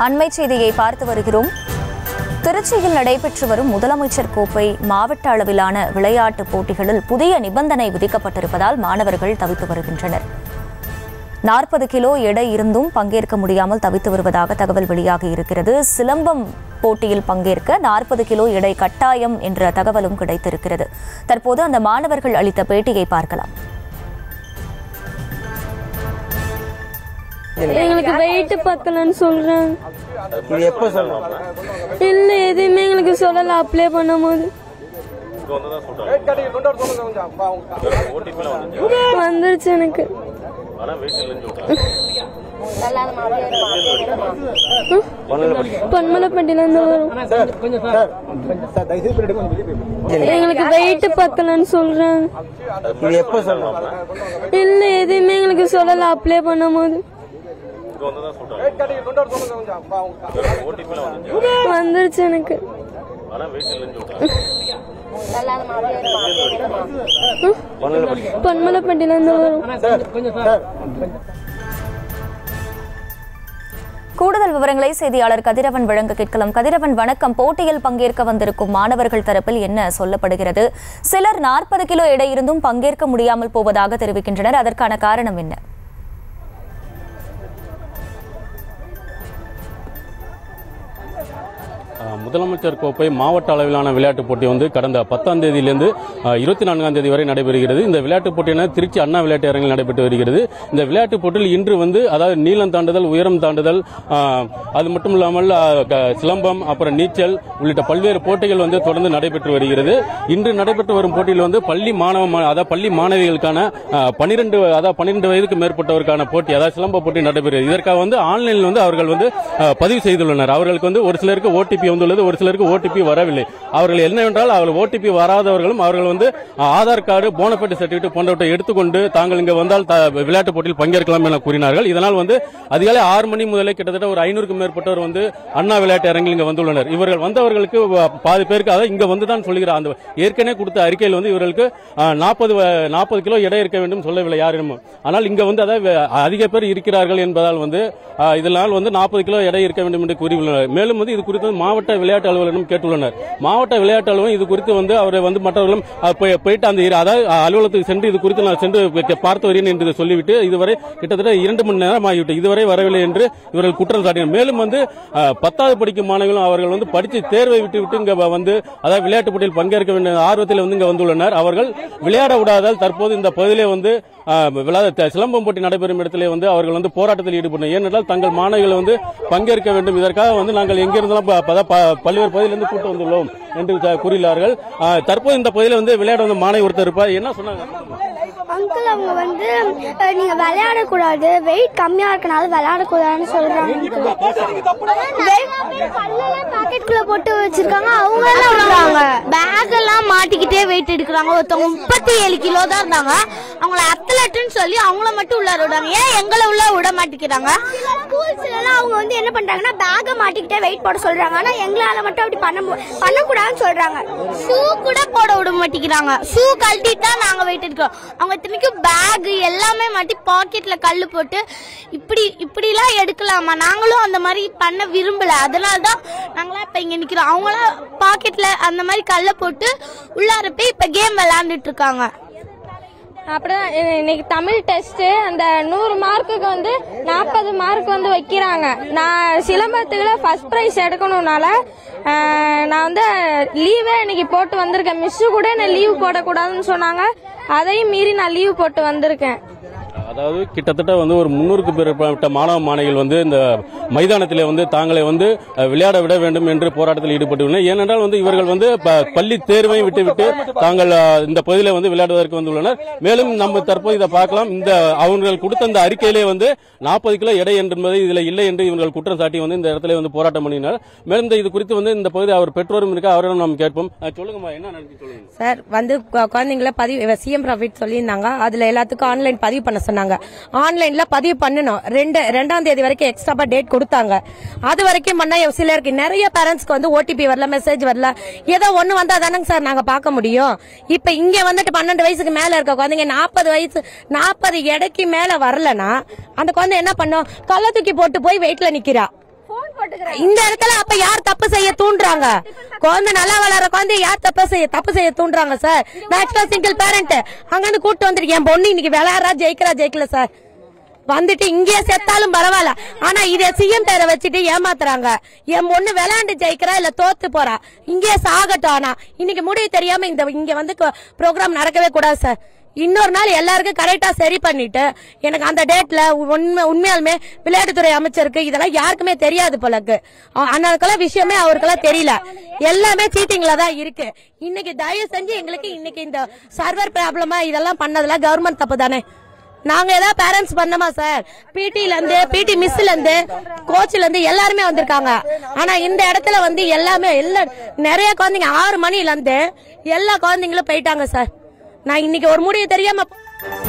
அண்மை செய்தியை பார்த்து வருகிறோம் திருச்சியில் நடைபெற்று வரும் முதலமைச்சர் கோப்பை மாவட்ட அளவிலான விளையாட்டுப் போட்டிகளில் புதிய நிபந்தனை விதிக்கப்பட்டிருப்பதால் மாணவர்கள் தவித்து வருகின்றனர் நாற்பது கிலோ எடை இருந்தும் பங்கேற்க முடியாமல் தவித்து வருவதாக தகவல் வெளியாகி இருக்கிறது சிலம்பம் போட்டியில் பங்கேற்க நாற்பது கிலோ எடை கட்டாயம் என்ற தகவலும் கிடைத்திருக்கிறது தற்போது அந்த மாணவர்கள் அளித்த பேட்டியை பார்க்கலாம் எங்களுக்கு வெயிட் பத்தலன்னு சொல்றாங்க இது எப்போ சொல்லணும் இல்ல எதுவுமே எங்களுக்கு சொல்லல அப்ளை பண்ணும்போது வந்துருச்சு எனக்கு பொன்மலைப்பட்டில இருந்து வரும் எங்களுக்கு வெயிட் பத்தலன்னு சொல்றாங்க இது எப்போ சொல்லணும் இல்ல எதுவுமே எங்களுக்கு சொல்லல அப்ளை பண்ணும்போது வந்துருச்சு எனக்கு பொன்மலைப்பட்டில இருந்து வரும் கூடுதல் விவரங்களை செய்தியாளர் கதிரவன் வழங்க கேட்கலாம் கதிரவன் வணக்கம் போட்டியில் பங்கேற்க வந்திருக்கும் மாணவர்கள் தரப்பில் என்ன சொல்லப்படுகிறது சிலர் நாற்பது கிலோ எடை இருந்தும் பங்கேற்க முடியாமல் போவதாக தெரிவிக்கின்றனர் அதற்கான காரணம் என்ன அஹ் முதலமைச்சர் கோப்பை மாவட்ட அளவிலான விளையாட்டுப் போட்டி வந்து கடந்த பத்தாம் தேதியிலிருந்து அஹ், இருபத்தி நான்காம் தேதி வரை நடைபெறுகிறது இந்த விளையாட்டுப் போட்டியான திருச்சி அண்ணா விளையாட்டு அரங்கில் நடைபெற்று வருகிறது இந்த விளையாட்டுப் போட்டியில் இன்று வந்து அதாவது நீளம் தாண்டுதல் உயரம் தாண்டுதல் அஹ், அது மட்டும் இல்லாமல் அஹ், க- சிலம்பம் அப்புறம் நீச்சல் உள்ளிட்ட பல்வேறு போட்டிகள் வந்து தொடர்ந்து நடைபெற்று வருகிறது இன்று நடைபெற்று வரும் போட்டியில் வந்து பள்ளி மாணவ மா- அதாவது பள்ளி மாணவிகளுக்கான பனிரெண்டு அதாவது பன்னிரெண்டு வயதுக்கு மேற்பட்டவருக்கான போட்டி அதாவது சிலம்ப போட்டி நடைபெறுகிறது இதற்காக வந்து ஆன்லைனில் வந்து அவர்கள் வந்து அஹ், பதிவு செய்துள்ளனர் அவர்களுக்கு வந்து ஒரு சிலருக்கு ஓடிபி வந்துள்ளது ஒரு சிலருக்கு ஓடிபி வரவில்லை அவர்கள் என்னவென்றால் அவர்கள் ஓடிபி வராதவர்களும் அவர்கள் வந்து அஹ், ஆதார் கார்டு போனபைட் சர்டிபிகேட் போன்றவற்றை எடுத்துக்கொண்டு தாங்கள் இங்கு வந்தால் த- விளையாட்டுப் போட்டியில் பங்கேற்கலாம் என கூறினார்கள் இதனால் வந்து அதிகாலை ஆறு மணி முதலே கிட்டத்தட்ட ஒரு ஐநூறுக்கும் மேற்பட்டவர் வந்து அண்ணா விளையாட்டு அரங்கில் இங்க வந்துள்ளனர் இவர்கள் வந்தவர்களுக்கு வ- பாதி பேருக்கு அதாவது இங்க வந்துதான் சொல்கிறார் அந்த ஏற்கனவே கொடுத்த அறிக்கையில் வந்து இவர்களுக்கு நாற்பது நாற்பது கிலோ எடை இருக்க வேண்டும் சொல்லவில்லை யாரிடம் ஆனால் இங்க வந்து அதாவது வே- அதிக பேர் இருக்கிறார்கள் என்பதால் வந்து அஹ், இதனால் வந்து நாற்பது கிலோ எடை இருக்க வேண்டும் என்று கூறியுள்ளனர் மேலும் வந்து இது குறித்து வந்து மாவட்ட விளையாட்டு அலுவலரிடம் கேட்டுள்ளனர் மாவட்ட விளையாட்டு அலுவலகம் இது குறித்து வந்து அவரை வந்து மற்றவர்களும் அஹ், போய்- போயிட்டு அந்த இரு- அதாவது அஹ், அலுவலகத்துக்கு சென்று இது குறித்து நான் சென்று கே- பார்த்து வருகிறேன் என்று சொல்லிவிட்டு இதுவரை கிட்டத்தட்ட இரண்டு மணி நேரம் ஆகிவிட்டு இதுவரை வரவில்லை என்று இவர்கள் குற்றம் சாட்டினர் மேலும் வந்து அஹ், பத்தாவது படிக்கும் மாணவர்களும் அவர்கள் வந்து படித்து தேர்வை விட்டு விட்டு இங்க வ- வந்து அதாவது விளையாட்டு போட்டியில் பங்கேற்க வேண்டிய ஆர்வத்தில் வந்து இங்க வந்துள்ளனர் அவர்கள் விளையாட விடாதால் தற்போது இந்த பகுதியிலே வந்து அஹ், விளையாட த- சிலம்பம் போட்டி நடைபெறும் இடத்திலே வந்து அவர்கள் வந்து போராட்டத்தில் ஈடுபட்டனர் ஏனென்றால் தங்கள் மாணவிகள் வந்து பங்கேற்க வேண்டும் இதற்காக வந்து நாங்கள் எங்கிருந்தாலும் ப- ப- ப- பல்வேறு பகுதியிலிருந்து கூட்டு வந்துள்ளோம் என்று த- கூறினார்கள் அஹ், தற்போது இந்த பகுதியில் வந்து விளையாட வந்த மாணவி ஒருத்தர் இருப்பார் என்ன சொன்னாங்க அங்கிள் அவங்க வந்து அஹ், நீங்க விளையாடக்கூடாது வெயிட் கம்மியா இருக்கனால விளையாடக்கூடாதுன்னு சொல்றாங்க பாக்கெட்டுக்குள்ள போட்டு வச்சிருக்காங்க அவங்க என்ன பண்றாங்க பேக் எல்லாம் மாட்டிக்கிட்டே வெயிட் எடுக்கிறாங்க ஒருத்தவங்க முப்பத்தி ஏழு கிலோ தான் இருந்தாங்க அவங்கள அத்லட்னு சொல்லி அவங்கள மட்டும் உள்ளார விடுறாங்க ஏன் எங்களை உள்ள விட மாட்டேங்கிறாங்க ஸ்கூல்ஸ்ல எல்லாம் அவங்க வந்து என்ன பண்றாங்கன்னா பேக மாட்டிக்கிட்டே வெயிட் போட சொல்றாங்க ஆனா எங்களால மட்டும் அப்படி பண்ண மு- பண்ணக்கூடாதுன்னு சொல்றாங்க ஷூ கூட போட விட மாட்டேங்கிறாங்க ஷூ கழட்டிட்டு தான் நாங்க வெயிட் எடுக்கிறோம் அவங்க இத்தனைக்கும் பேக் எல்லாமே மாட்டி பாக்கெட்ல கல்லு போட்டு இப்படி இப்படிலாம் எடுக்கலாமா நாங்களும் அந்த மாதிரி பண்ண விரும்பல அதனால தான் நாங்களாம் இப்ப இங்க நிக்கிறோம் அவங்களாம் பாக்கெட்ல அந்த மாதிரி கல்ல போட்டு உள்ளார போய் இப்ப கேம் விளையாண்டுட்டு இருக்காங்க அப்புறம் இ- இன்னைக்கு தமிழ் டெஸ்ட் அந்த நூறு மார்க்குக்கு வந்து நாற்பது மார்க் வந்து வைக்கிறாங்க நான் சிலம்பத்துக்குள்ள ஃபர்ஸ்ட் ப்ரைஸ் எடுக்கணும்னால அஹ், நான் வந்து லீவே இன்னைக்கு போட்டு வந்திருக்கேன் மிஸ்ஸு கூட என்ன லீவ் போடக்கூடாதுன்னு சொன்னாங்க அதையும் மீறி நான் லீவ் போட்டு வந்திருக்கேன் அதாவது கிட்டத்தட்ட வந்து ஒரு முன்னூறுக்கு மேற்பட்ட மாணவ மாணவிகள் வந்து இந்த மைதானத்திலே வந்து தாங்களை வந்து அஹ், விளையாட விட வேண்டும் என்று போராட்டத்தில் ஈடுபட்டுள்ளனர் ஏனென்றால் வந்து இவர்கள் வந்து ப- பள்ளி தேர்வையும் விட்டுவிட்டு தாங்கள் அஹ், இந்த பகுதியிலே வந்து விளையாடுவதற்கு வந்துள்ளனர் மேலும் நம்ம தற்போது இதை பார்க்கலாம் இந்த அவர்கள் கொடுத்த இந்த அறிக்கையிலே வந்து நாற்பது கிலோ எடை என்பது இதுல இல்லை என்று இவர்கள் குற்றம் சாட்டி வந்து இந்த இடத்துல வந்து போராட்டம் பண்ணினார் மேலும் இந்த இது குறித்து வந்து இந்த பகுதி அவர் பெற்றோரும் இருக்க அவரிடம் நாம் கேட்போம் அஹ், சொல்லுங்கம்மா என்ன நடந்து சொல்லுங்க சார் வந்து கு- குழந்தைங்கள பதிவு சிஎம் ப்ராஃபிட் சொல்லியிருந்தாங்க அதுல எல்லாத்துக்கும் ஆன்லைன் பதிவு பண்ண சொன்னாங்க ஆன்லைன்ல பதிவு பண்ணணும் ரெண்டு ரெண்டாம் தேதி வரைக்கும் எக்ஸ்ட்ரா டேட் கொடுத்தாங்க அது வரைக்கும் பண்ணா சிலருக்கு நிறைய பேரண்ட்ஸ்க்கு வந்து ஓடிபி வரல மெசேஜ் வரல ஏதோ ஒண்ணு வந்தா தானங்க சார் நாங்க பார்க்க முடியும் இப்ப இங்க வந்துட்டு பன்னெண்டு வயசுக்கு மேல இருக்க குழந்தைங்க நாற்பது வயசு நாற்பது எடைக்கு மேல வரலனா அந்த குழந்தை என்ன பண்ணும் கள்ள தூக்கி போட்டு போய் வெயிட்ல நிக்கிறா இந்த இடத்துல அப்ப யார் தப்பு செய்ய தூண்டுறாங்க குழந்தை நல்லா வளர குழந்தை யார் தப்பு செய்ய தப்பு செய்ய தூண்டுறாங்க சார் நான் ஆக்சுவலா சிங்கிள் பேரண்ட் அங்க இருந்து கூட்டு வந்திருக்கேன் என் பொண்ணு இன்னைக்கு விளையாடுறா ஜெயிக்கிறா ஜெயிக்கல சார் வந்துட்டு இங்கேயே செத்தாலும் பரவாயில்ல ஆனா இத சிஎம் பேரை வச்சுட்டு ஏமாத்துறாங்க என் பொண்ணு விளையாண்டு ஜெயிக்கிறா இல்ல தோத்து போறா இங்கேயே சாகட்டும் ஆனா இன்னைக்கு முடிவு தெரியாம இந்த இங்க வந்து ப்ரோக்ராம் நடக்கவே கூடாது சார் இன்னொரு நாள் எல்லாருக்கும் கரெக்டா சரி பண்ணிட்டு எனக்கு அந்த டேட்ல உண்மை உண்மையாலுமே விளையாட்டுத்துறை அமைச்சருக்கு இதெல்லாம் யாருக்குமே தெரியாது போலக்கு அண்ணனுக்கெல்லாம் விஷயமே அவருக்கெல்லாம் தெரியல எல்லாமே சீட்டிங்ல தான் இருக்கு இன்னைக்கு தயவு செஞ்சு எங்களுக்கு இன்னைக்கு இந்த சர்வர் ப்ராப்ளமா இதெல்லாம் பண்ணதெல்லாம் கவர்மெண்ட் தப்பு தானே நாங்க ஏதாவது பேரண்ட்ஸ் பண்ணோமா சார் பிடில இருந்து பிடி மிஸ்ல இருந்து கோச்ல இருந்து எல்லாருமே வந்திருக்காங்க ஆனா இந்த இடத்துல வந்து எல்லாமே எல்லா நிறைய குழந்தைங்க ஆறு மணில இருந்து எல்லா குழந்தைங்களும் போயிட்டாங்க சார் நான் இன்னைக்கு ஒரு முடிவு தெரியாம